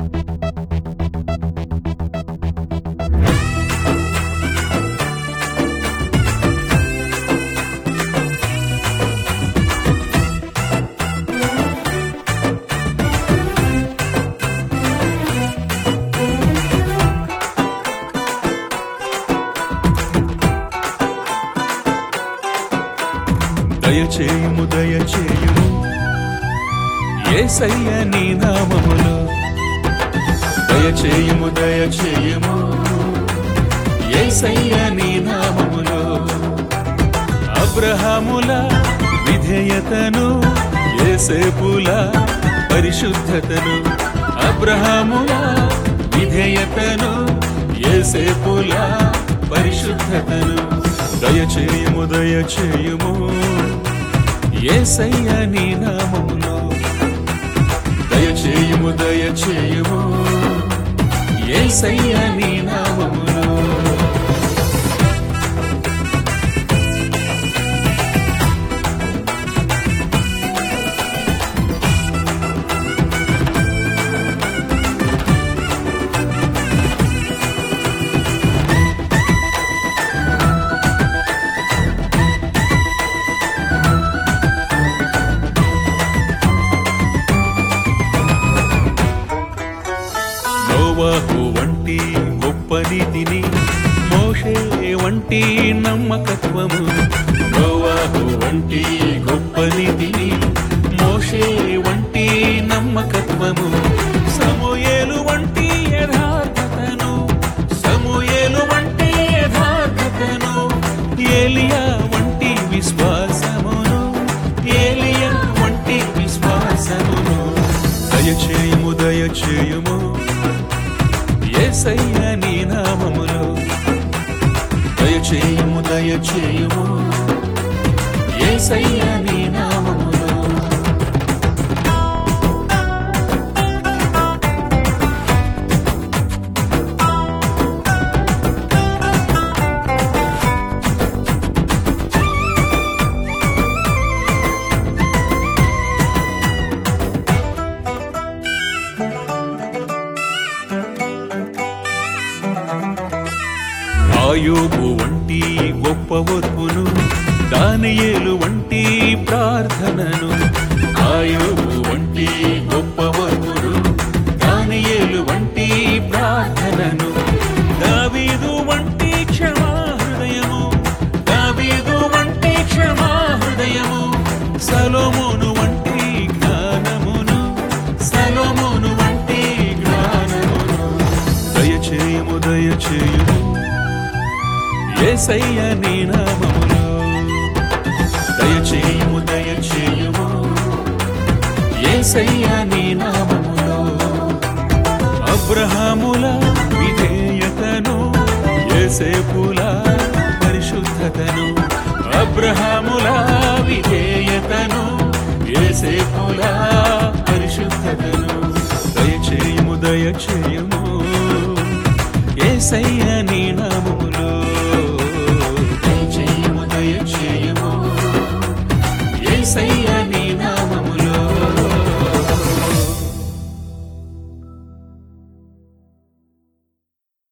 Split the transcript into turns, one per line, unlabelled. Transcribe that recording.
దయచేయుము దయచేయుము ఏసయ్య నీ నామములో దయచేయుము దయచేయుము ఏసయ్య నీ నామములో అబ్రహాముల విధేయతను ఏసేపుల పరిశుద్ధతను అబ్రహాముల విధేయతను ఏసేపుల పరిశుద్ధతను దయచేయుము దయచేయుము ఏసయ్య నీ నామములో దయచేయుము దయచేయుము ఏసయ్య నీ నామములో నోవాహు వంటి గొప్ప నీతిని మోషే వంటి నమ్మకత్వము నోవాహు వంటి గొప్ప నీతిని మోషే వంటి నమ్మకత్వము సమూయేలు వంటి యథార్థతను సమూయేలు వంటి యథార్థతను ఏలియా వంటి విశ్వాసమును ఏలియా వంటి విశ్వాసమును దయచేయుము దయచేయుము ఏసయ్య నీ నామములో దయచేయుము దయచేయుము ఏసయ్య నీ నామములో ఆయోబు వంటి గొప్ప ఓర్పును దానియేలు వంటి ప్రార్థనను ఆయోబు వంటి గొప్ప ఓర్పును దానియేలు వంటి ప్రార్థనను దావీదు వంటి క్షమా హృదయము దావీదు వంటి క్షమా హృదయము సలోమోను వంటి జ్ఞానమును సలోమోను వంటి జ్ఞానమును దయచేయము దయచేయము ఏసయ్య నీ నామములో దయచేయము దయచేయము ఏసయ్య నీ నామములో అబ్రహాముల విధేయతను ఏసేపుల పరిశుద్ధతను అబ్రహాముల విధేయతను ఏసేపుల పరిశుద్ధతను దయచేయము దయచేయము